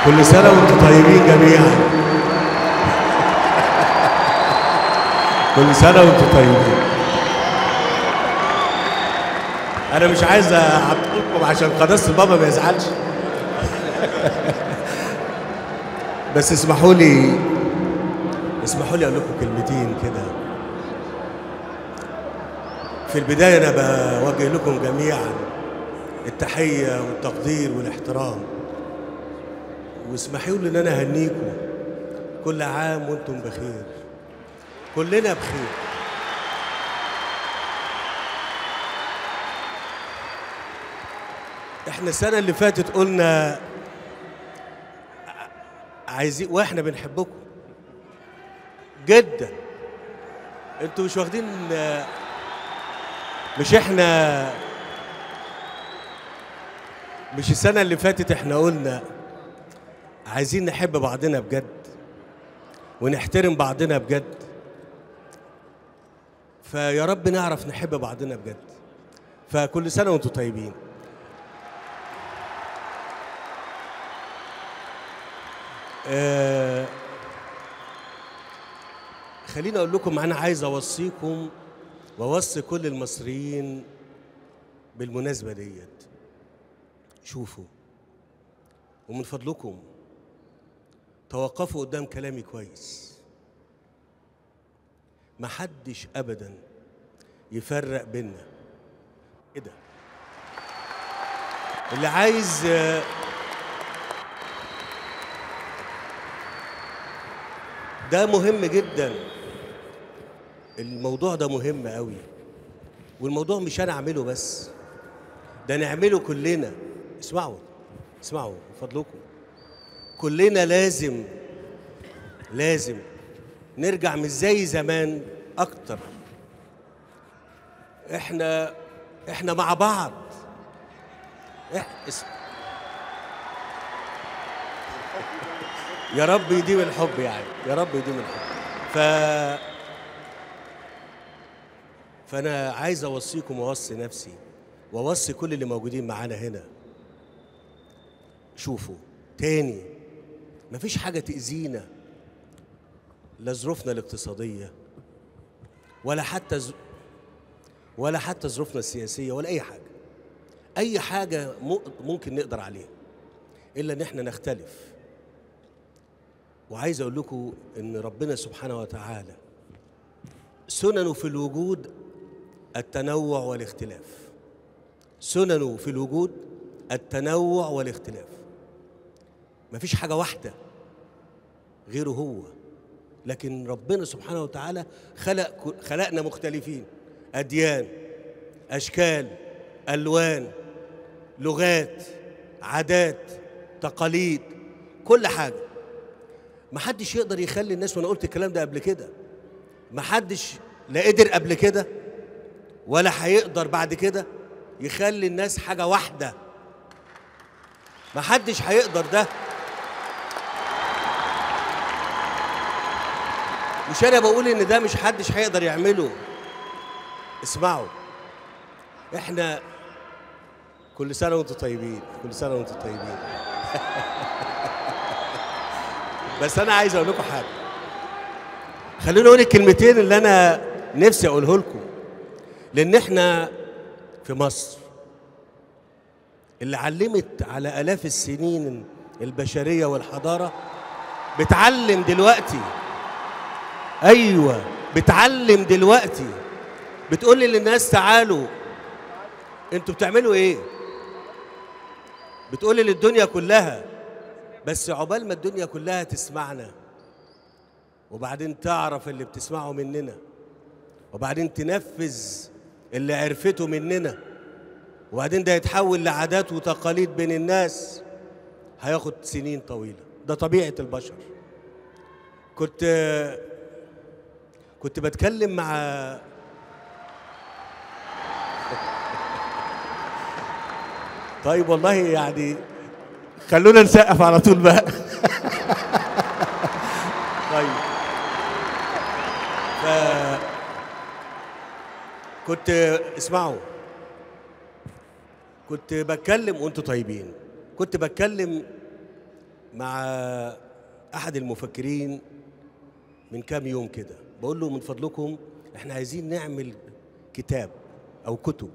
كل سنة وانتم طيبين جميعا كل سنة وانتم طيبين أنا مش عايز أعطلكم عشان قداسة البابا ما يزعلش بس اسمحوا لي اسمحوا لي أقول لكم كلمتين كده في البداية أنا بوجه لكم جميعا التحية والتقدير والاحترام واسمحوا لي ان انا اهنيكم كل عام وانتم بخير كلنا بخير احنا السنه اللي فاتت قلنا عايزين واحنا بنحبكم جدا انتوا مش واخدين مش احنا مش السنه اللي فاتت احنا قلنا عايزين نحب بعضنا بجد ونحترم بعضنا بجد فيا رب نعرف نحب بعضنا بجد فكل سنة وانتم طيبين آه خليني اقول لكم انا عايز اوصيكم واوصي كل المصريين بالمناسبة ديت شوفوا ومن فضلكم توقفوا قدام كلامي كويس محدش ابدا يفرق بينا ايه ده اللي عايز ده مهم جدا الموضوع ده مهم قوي والموضوع مش انا اعمله بس ده نعمله كلنا اسمعوا اسمعوا من فضلكم كلنا لازم لازم نرجع مش زي زمان اكتر احنا احنا مع بعض إح... اس... يا رب يديم الحب يعني يا رب يديم الحب ف فانا عايز اوصيكم واوصي نفسي واوصي كل اللي موجودين معانا هنا شوفوا تاني مفيش حاجة تأذينا لا ظروفنا الاقتصادية ولا حتى ز... ولا حتى ظروفنا السياسية ولا أي حاجة أي حاجة م... ممكن نقدر عليها إلا إن إحنا نختلف وعايز أقول لكم إن ربنا سبحانه وتعالى سننه في الوجود التنوع والاختلاف سننه في الوجود التنوع والاختلاف مفيش حاجة واحدة غيره هو لكن ربنا سبحانه وتعالى خلق خلقنا مختلفين أديان أشكال ألوان لغات عادات تقاليد كل حاجة محدش يقدر يخلي الناس وأنا قلت الكلام ده قبل كده محدش لا قدر قبل كده ولا هيقدر بعد كده يخلي الناس حاجة واحدة محدش هيقدر ده مش انا بقول ان ده مش حدش هيقدر يعمله اسمعوا احنا كل سنه وانتم طيبين كل سنه وانتم طيبين بس انا عايز اقول لكم حاجه خليني اقول الكلمتين اللي انا نفسي اقوله لكم لان احنا في مصر اللي علمت على الاف السنين البشريه والحضاره بتعلم دلوقتي ايوه بتعلم دلوقتي بتقول للناس تعالوا انتوا بتعملوا ايه بتقول للدنيا كلها بس عقبال ما الدنيا كلها تسمعنا وبعدين تعرف اللي بتسمعه مننا وبعدين تنفذ اللي عرفته مننا وبعدين ده يتحول لعادات وتقاليد بين الناس هياخد سنين طويلة ده طبيعة البشر كنت كنت بتكلم مع طيب والله يعني خلونا نسقف على طول بقى طيب ف كنت اسمعوا كنت بتكلم وانتوا طيبين كنت بتكلم مع احد المفكرين من كام يوم كده بقول له من فضلكم احنا عايزين نعمل كتاب او كتب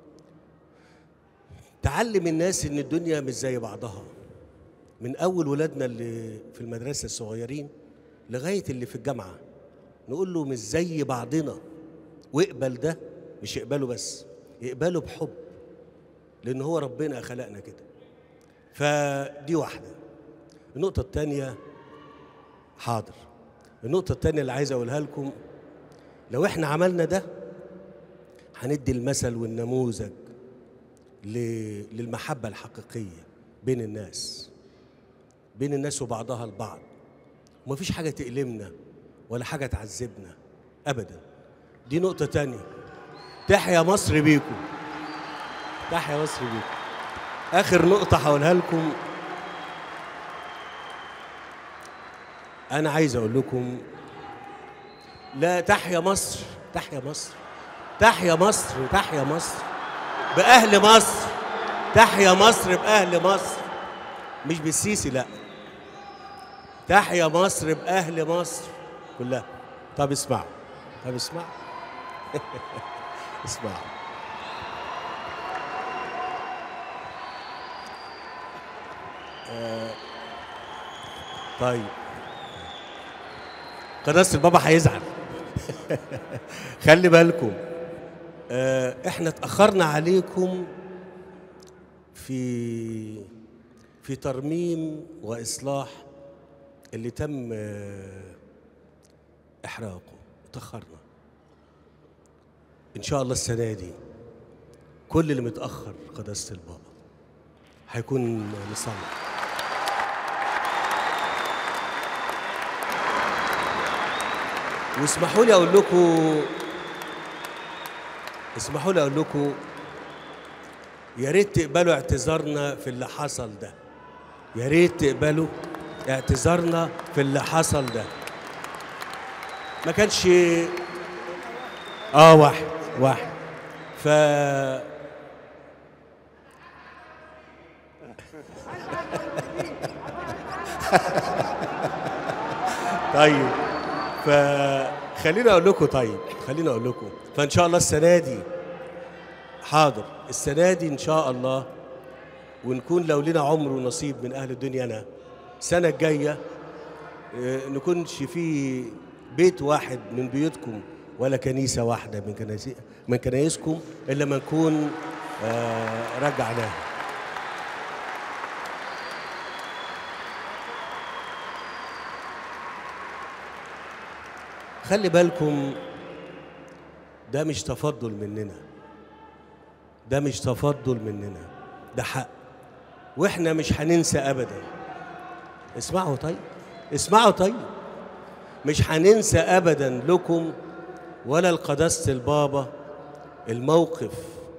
تعلم الناس ان الدنيا مش زي بعضها من اول ولادنا اللي في المدرسه الصغيرين لغايه اللي في الجامعه نقول له مش زي بعضنا واقبل ده مش اقبله بس اقبله بحب لان هو ربنا خلقنا كده فدي واحده النقطه الثانيه حاضر النقطه الثانيه اللي عايز اقولها لكم لو احنا عملنا ده هندي المثل والنموذج ل- للمحبه الحقيقيه بين الناس بين الناس وبعضها البعض ومفيش حاجه تألمنا ولا حاجه تعذبنا ابدا دي نقطه تانية تحيا مصر بيكم تحيا مصر بيكم اخر نقطه هقولها لكم انا عايز اقول لكم لا تحيا مصر تحيا مصر تحيا مصر تحيا مصر باهل مصر تحيا مصر باهل مصر مش بالسيسي لا تحيا مصر باهل مصر كلها طب اسمعوا طب اسمعوا اسمعوا آه، طيب قداسة البابا هيزعل خلي بالكم آه، احنا اتأخرنا عليكم في في ترميم وإصلاح اللي تم آه، إحراقه اتأخرنا إن شاء الله السنة دي كل اللي متأخر قداسة البابا هيكون مصلح واسمحوا لي اقول لكم اسمحوا لي اقول لكم يا ريت تقبلوا اعتذارنا في اللي حصل ده يا ريت تقبلوا اعتذارنا في اللي حصل ده ما كانش اه واحد واحد ف طيب فخليني اقول لكم طيب خليني اقول لكم فان شاء الله السنه دي حاضر السنه دي ان شاء الله ونكون لو لنا عمر ونصيب من اهل الدنيا انا السنه الجايه آه، نكونش في بيت واحد من بيوتكم ولا كنيسه واحده من كنايس من كنايسكم الا ما نكون آه، رجعناها خلي بالكم ده مش تفضل مننا ده مش تفضل مننا ده حق واحنا مش هننسى ابدا اسمعوا طيب اسمعوا طيب مش هننسى ابدا لكم ولا القداسة البابا الموقف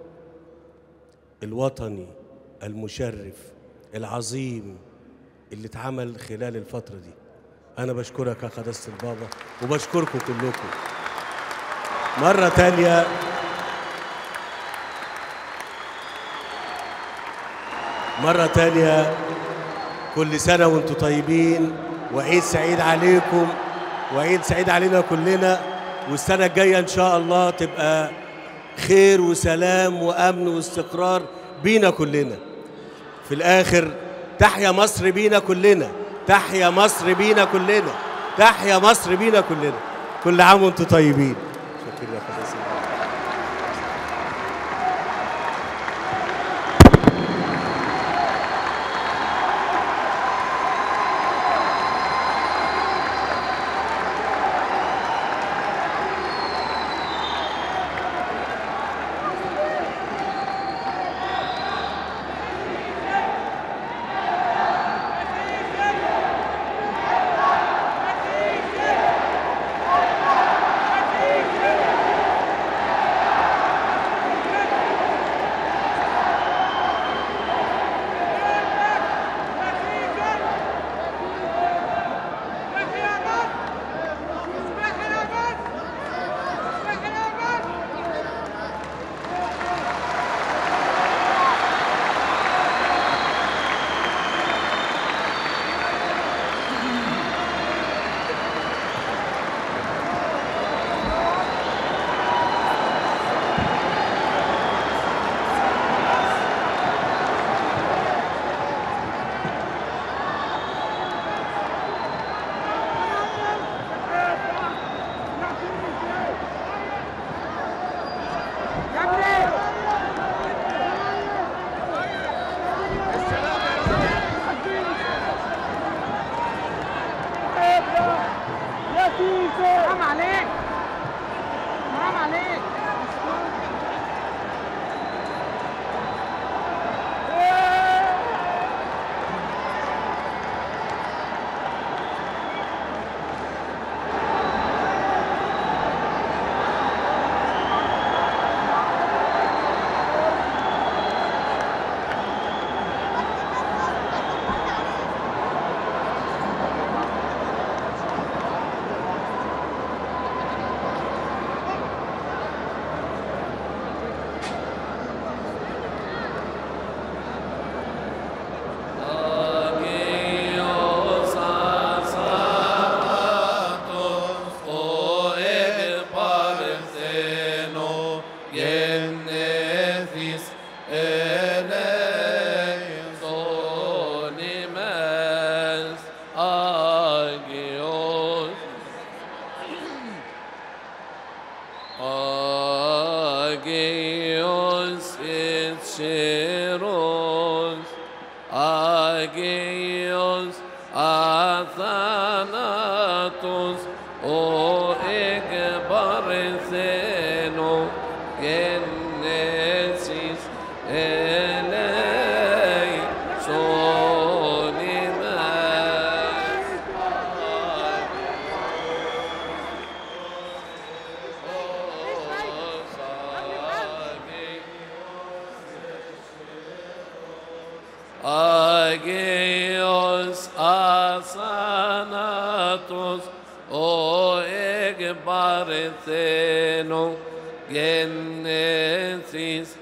الوطني المشرف العظيم اللي اتعمل خلال الفترة دي أنا بشكرك يا قداسة البابا وبشكركم كلكم مرة تانية مرة تانية كل سنة وانتم طيبين وعيد سعيد عليكم وعيد سعيد علينا كلنا والسنة الجاية إن شاء الله تبقى خير وسلام وأمن واستقرار بينا كلنا في الآخر تحيا مصر بينا كلنا تحيا مصر بينا كلنا تحيا مصر بينا كلنا كل عام وانتم طيبين شكرا يا قداسة الله. Agios Athanatos O Egbar Zeno Genesis Elei Sonimas Agios asanatos o egbartheno genesis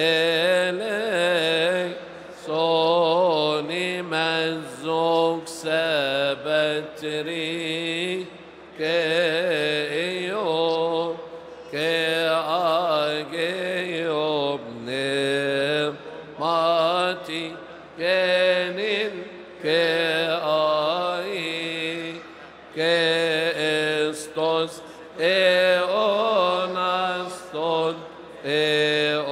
elei soni mezzok sabatri ke eo ke ageo bne mati kenin ke ai ke estos eonaston